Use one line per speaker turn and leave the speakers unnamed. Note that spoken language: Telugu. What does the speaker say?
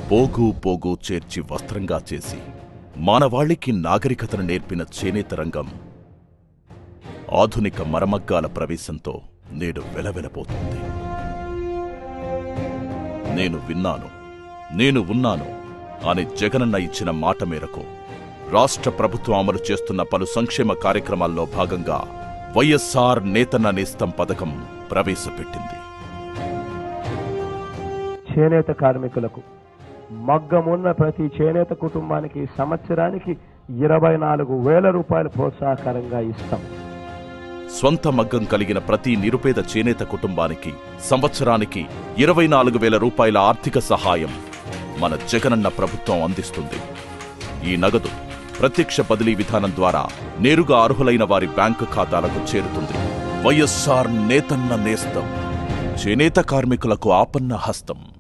పోగు పోగు చేర్చి వస్త్రంగా చేసి మానవాళికి నాగరికతను నేర్పిన చేనేత రంగం ఆధునిక మరమగ్గాల ప్రవేశంతో నేడు వెలవెలబోతుంది నేను విన్నాను నేను ఉన్నాను అని జగనన్న ఇచ్చిన మాట మేరకు రాష్ట్ర ప్రభుత్వం అమలు చేస్తున్న పలు సంక్షేమ కార్యక్రమాల్లో భాగంగా వైఎస్ఆర్ నేతన్న నేస్తం పథకం ప్రవేశపెట్టింది
చేనేత కార్మికులకు మగ్గమున్న ప్రతి చేనేత కుటుంబానికి సంవత్సరానికి ఇరవై నాలుగు వేల రూపాయలు ప్రోత్సాహకరంగా ఇస్తాం
స్వంత మగ్గం కలిగిన ప్రతి నిరుపేద చేనేత కుటుంబానికి సంవత్సరానికి ఇరవై నాలుగు వేల రూపాయల ఆర్థిక సహాయం మన జగనన్న ప్రభుత్వం అందిస్తుంది ఈ నగదు ప్రత్యక్ష బదిలీ విధానం ద్వారా నేరుగా అర్హులైన వారి బ్యాంకు ఖాతాలకు చేరుతుంది వైఎస్ఆర్ నేతన్న నేస్తం చేనేత కార్మికులకు ఆపన్న హస్తం